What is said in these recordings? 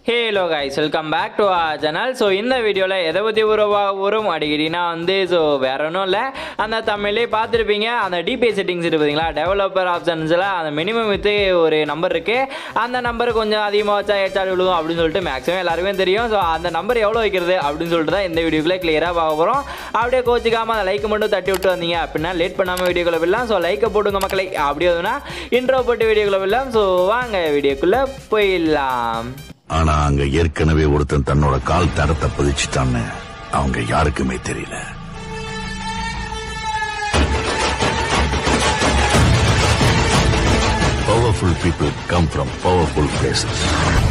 Halo guys welcome back to our channel so இந்த வீடியோவில் எதை பற்றி உருவா வரும் அடிக்கடினா வந்து ஸோ வேற ஒன்றும் இல்லை அந்த தமிழ்லேயே பார்த்துருப்பீங்க அந்த டிபிஐ செட்டிங்ஸ் இருக்குது பார்த்தீங்களா டெவலப்பர் ஆப்ஷன்ஸில் அந்த மினிமம் வித்து ஒரு நம்பர் இருக்குது அந்த நம்பர் கொஞ்சம் அதிகமாக வச்சா ஏச்சாடு விழுகும் அப்படின்னு சொல்லிட்டு மேக்ஸிமம் எல்லாருமே தெரியும் ஸோ அந்த நம்பர் எவ்வளோ வைக்கிறது அப்படின்னு சொல்லிட்டு தான் இந்த வீடியோக்குள்ளே கிளியராக பார்க்க போகிறோம் அப்படியே கோச்சிக்காமல் அந்த லைக் மட்டும் தட்டி விட்டு வந்தீங்க அப்படின்னா லேட் பண்ணாமல் வீடியோக்குள்ளே விடலாம் ஸோ லைக்கை போட்டுங்க மக்களை அப்படியே வந்துன்னா இன்ட்ரோ போட்டு வீடியோக்குள்ளே விடலாம் ஸோ வாங்க வீடியோக்குள்ளே போயிடலாம் ஆனா அங்க ஏற்கனவே ஒருத்தன் தன்னோட கால் தடத்தை பதிச்சுட்டான்னு அவங்க யாருக்குமே தெரியல powerful people come from powerful places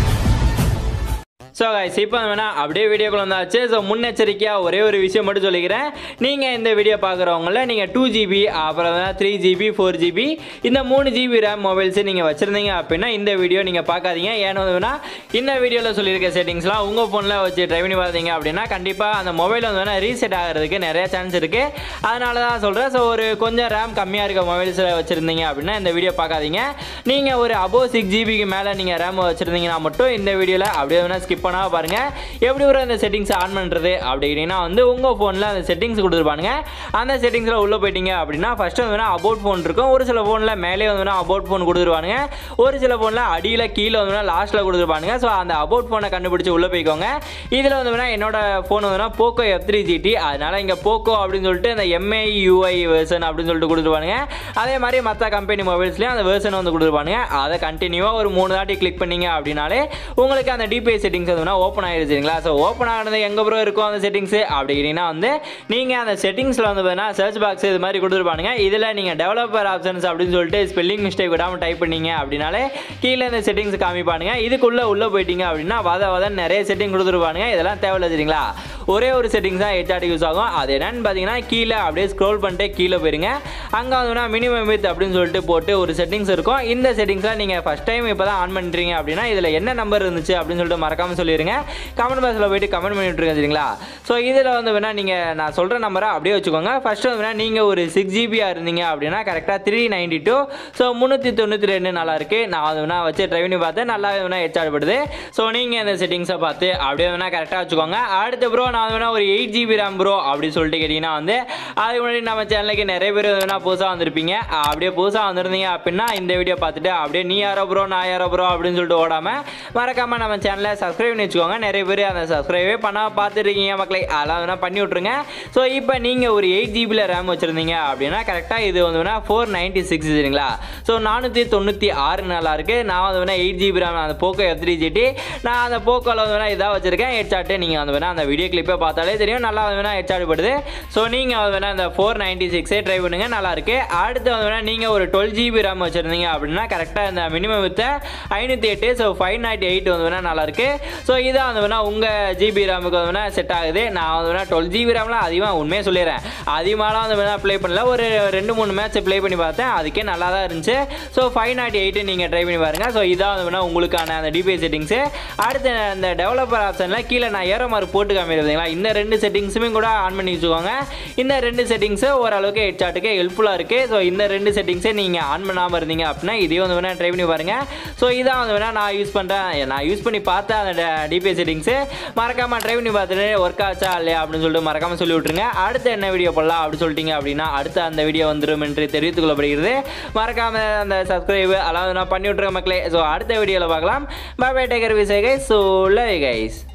so guys இப்போ வேணா அப்படியே வீடியோக்குள்ள வந்தாச்சு ஸோ முன்னெச்சரிக்கையாக ஒரே ஒரு விஷயம் மட்டும் சொல்லிக்கிறேன் நீங்கள் இந்த வீடியோ பார்க்குறவங்கள நீங்கள் டூ ஜிபி அப்புறம் த்ரீ ஜிபி ஃபோர் ஜிபி இந்த மூணு ஜிபி ரேம் மொபைல்ஸ் நீங்கள் வச்சுருந்தீங்க அப்படின்னா இந்த வீடியோ நீங்கள் பார்க்காதீங்க ஏன்னா வேணா இந்த வீடியோவில் சொல்லியிருக்க செட்டிங்ஸ்லாம் உங்கள் ஃபோனில் வச்சு ட்ரை பண்ணி பார்த்தீங்க அப்படின்னா கண்டிப்பாக அந்த மொபைல் வந்து வேணால் ரீசெட் ஆகிறதுக்கு நிறைய சான்ஸ் இருக்குது அதனால தான் சொல்கிறேன் ஸோ ஒரு கொஞ்சம் ரேம் கம்மியாக இருக்க மொபைல்ஸில் வச்சுருந்தீங்க அப்படின்னா இந்த வீடியோ பார்க்காதீங்க நீங்கள் ஒரு அபோவ் சிக்ஸ் ஜிபிக்கு மேலே நீங்கள் ரேம் வச்சுருந்தீங்கன்னா மட்டும் இந்த வீடியோவில் அப்படியே வேணால் ஸ்கிப் பண்ணாமல் பாருங்கள் எப்படி ஒரு அந்த செட்டிங்ஸ் ஆன் பண்ணுறது அப்படின்னா வந்து உங்கள் ஃபோனில் அந்த செட்டிங்ஸ் கொடுத்துருப்பானுங்க அந்த செட்டிங்ஸில் உள்ளே போயிட்டீங்க அப்படின்னா ஃபஸ்ட்டு வந்து வேணால் அபவுட் ஃபோன் இருக்கும் ஒரு சில ஃபோனில் மேலே வந்து வேணால் அபவுட் ஃபோன் கொடுத்துருவானுங்க ஒரு சில ஃபோனில் அடியில் கீழே வந்து வேணால் லாஸ்ட்டில் கொடுத்துருப்பானுங்க ஸோ அந்த அபவுட் ஃபோனை கண்டுபிடிச்சி உள்ளே போய்க்கோங்க இதில் வந்து வேணால் என்னோட ஃபோன் வந்து வேணால் போக்கோ எஃப் த்ரீ ஜிடி அதனால் இங்கே போக்கோ அப்படின்னு சொல்லிட்டு இந்த எம்ஐ யூஐ வெர்ஷன் அப்படின்னு சொல்லிட்டு கொடுத்துருப்பானுங்க அதே மாதிரி மற்ற கம்பெனி மொபைல்ஸ்லேயும் அந்த வெர்ஷன் வந்து கொடுத்துருப்பானுங்க அதை கண்டினியூவாக ஒரு மூணு தாட்டி கிளிக் பண்ணீங்க அப்படின்னாலே உங்களுக்கு அந்த டிபிஐ செட்டிங்ஸ் வந்து ஓப்பன் ஆயிருச்சுங்களா ஸோ ஓப்பன் ஆனது எங்கே ப்ரோ இருக்கும் அந்த செட்டிங்ஸு அப்படின்னா வந்து நீங்கள் அந்த செட்டிங்ஸில் வந்து பார்த்தீங்கன்னா சர்ச் பாக்ஸ் இது மாதிரி கொடுத்துருப்பானுங்க இதில் நீங்கள் டெவலப்பர் ஆப்ஷன்ஸ் அப்படின்னு சொல்லிட்டு ஸ்பெல்லிங் மிஸ்டேக் விடாமல் டைப் பண்ணீங்க அப்படின்னாலே கீழே இந்த செட்டிங்ஸ் காமிப்பானுங்க இதுக்குள்ளே உள்ளே போயிட்டீங்க அப்படின்னா வத வத நிறைய செட்டிங் கொடுத்துருப்பானுங்க இதெல்லாம் தேவையில்லை சரிங்களா ஒரே ஒரு செட்டிங்ஸ் தான் ஹெச்ஆர்டி யூஸ் ஆகும் அது என்னன்னு பார்த்தீங்கன்னா கீழே அப்படியே ஸ்க்ரோல் பண்ணிட்டு கீழே போயிருங்க அங்கே வந்து மினிமம் வித் அப்படின்னு சொல்லிட்டு போட்டு ஒரு செட்டிங்ஸ் இருக்கும் இந்த செட்டிங்ஸ்லாம் நீங்கள் ஃபஸ்ட் டைம் இப்போ தான் ஆன் பண்ணுறீங்க அப்படின்னா இதில் என்ன நம்பர் இருந்துச்சு அப்படின்னு சொல்லிட்டு மறக்காமல் சொல்லிடுங்க கமெண்ட் பாக்ஸில் போயிட்டு கமெண்ட் பண்ணி விட்ருங்க சரிங்களா ஸோ இதில் வந்து வேணால் நீங்கள் நான் சொல்கிற நம்பரை அப்படியே வச்சுக்கோங்க ஃபஸ்ட்டு வந்து வேணால் நீங்கள் ஒரு சிக்ஸ் ஜிபியாக இருந்தீங்க அப்படின்னா கரெக்டாக த்ரீ நைன்டி டூ ஸோ முந்நூற்றி தொண்ணூற்றி ரெண்டு நல்லா இருக்குது நான் அது வேணால் வச்சு ட்ரை பண்ணி பார்த்தேன் நல்லா வேணால் ஹெச்ஆர்படுது ஸோ நீங்கள் இந்த செட்டிங்ஸை பார்த்து அப்படியே வேணால் கரெக்டாக வச்சுக்கோங்க அடுத்த ப்ரோ நான் வேணால் ஒரு எயிட் ஜிபி ரேம் ப்ரோ அப்படின்னு சொல்லிட்டு கேட்டிங்கன்னா வந்து அதுக்கு முன்னாடி நம்ம சேனலுக்கு நிறைய பேர் வேணால் புதுசாக வந்திருப்பீங்க அப்படியே புதுசாக வந்திருந்தீங்க அப்படின்னா இந்த வீடியோ பார்த்துட்டு அப்படியே நீ யாரோ ப்ரோ நான் யாரோ ப்ரோ அப்படின்னு சொல்லிட்டு ஓடாமல் மறக்காமல் நம்ம சேனலை சப்ஸ்கிரைப் பண்ணி வச்சுக்கோங்க நிறைய பேர் அந்த சப்ஸ்கிரைபே பண்ணாமல் பார்த்துருக்கீங்க மக்களை அதெல்லாம் வேணால் பண்ணி விட்ருங்க ஸோ இப்போ நீங்கள் ஒரு எயிட் ஜிபியில் ரேம் வச்சுருந்தீங்க அப்படின்னா கரெக்டாக இது வந்து வேணால் ஃபோர் நைன்ட்டி சிக்ஸ் சரிங்களா ஸோ நானூற்றி தொண்ணூற்றி ஆறு நல்லா இருக்குது நான் வந்து வேணால் எயிட் ஜிபி ரேம் அந்த போக்கோ எஃப் த்ரீ ஜிடி நான் அந்த போக்கோவில் வந்து வேணால் இதாக வச்சுருக்கேன் ஹெட்சாட்டு நீங்கள் வந்து வேணால் அந்த வீடியோ கிளிப்பை பார்த்தாலே தெரியும் நல்லா வந்து வேணால் ஹெட்சாட் படுது ஸோ நீங்கள் வந்து வேணால் அந்த ஃபோர் நைன்ட்டி சிக்ஸே ட்ரை பண்ணுங்கள் நல்லா இருக்கு அடுத்து வந்து வேணால் நீங்கள் ஒரு டுவெல் ஜிபி ரேம் வச்சுருந்தீங்க அப்படின்னா கரெக்டாக இந்த மினிமம் வித்த ஐநூற்றி எட்டு ஸோ ஃபைவ் நாட் எயிட் வந்து வேணால் நல்லா இருக்கு ஸோ இதான் வந்து வேணால் உங்கள் ஜிபி ரேமுக்கு வந்து வேணால் செட் ஆகுது நான் வந்து வேணால் டுவெல் ஜிபி ரேம்லாம் அதிகமாக உண்மையாக சொல்லிடுறேன் அதிகமாகலாம் வந்து வேணால் ப்ளே பண்ணல ஒரு ரெண்டு மூணு மேட்ச் ப்ளே பண்ணி பார்த்தேன் அதுக்கே நல்லா தான் இருந்துச்சு ஸோ ஃபைவ் நாட் எயிட்டு நீங்கள் ட்ரை பண்ணி பாருங்கள் ஸோ இதான் வந்து வேணால் உங்களுக்கான அந்த டிபிஐ செட்டிங்ஸு அடுத்து அந்த டெவலப்பர் ஆப்ஷனில் கீழே நான் ஏரோ மார்க் போட்டு காமிக்கிறதுங்களா இந்த ரெண்டு செட்டிங்ஸுமே கூட ஆன் பண்ணி வச்சுக்கோங்க இந்த ரெண்டு செட்டிங்ஸு ஓரளவுக்கு ஹெட்சாட்டுக்கு ஹெல்ப்ஃபுல்லாக இருக்குது ஸோ இந்த ரெண்டு செட்டிங்ஸை நீங்கள் ஆன் பண்ணாமல் இருந்தீங்க அப்படின்னா இதே வந்து வேணால் ட்ரை பண்ணி பாருங்கள் ஸோ இதான் வந்து வேணால் நான் யூஸ் பண்ணுறேன் நான் யூஸ் பண்ணி பார்த்தேன் அந்த டிபிஐ செட்டிங்ஸு மறக்காமல் ட்ரை பண்ணி பார்த்துட்டு ஒர்க் ஆச்சா இல்லையா அப்படின்னு சொல்லிட்டு மறக்காமல் சொல்லி விட்ருங்க அடுத்து என்ன வீடியோ போடலாம் அப்படின்னு சொல்லிட்டீங்க அப்படின்னா அடுத்து அந்த வீடியோ வந்துடும் என்று தெரிவித்துக் கொள்ளப்படுகிறது மறக்காமல் அந்த சப்ஸ்கிரைப் அதாவது நான் பண்ணி விட்ருங்க மக்களே ஸோ அடுத்த வீடியோவில் பார்க்கலாம் பை பை டேக்கர் விசை கைஸ் ஸோ லவ் கைஸ்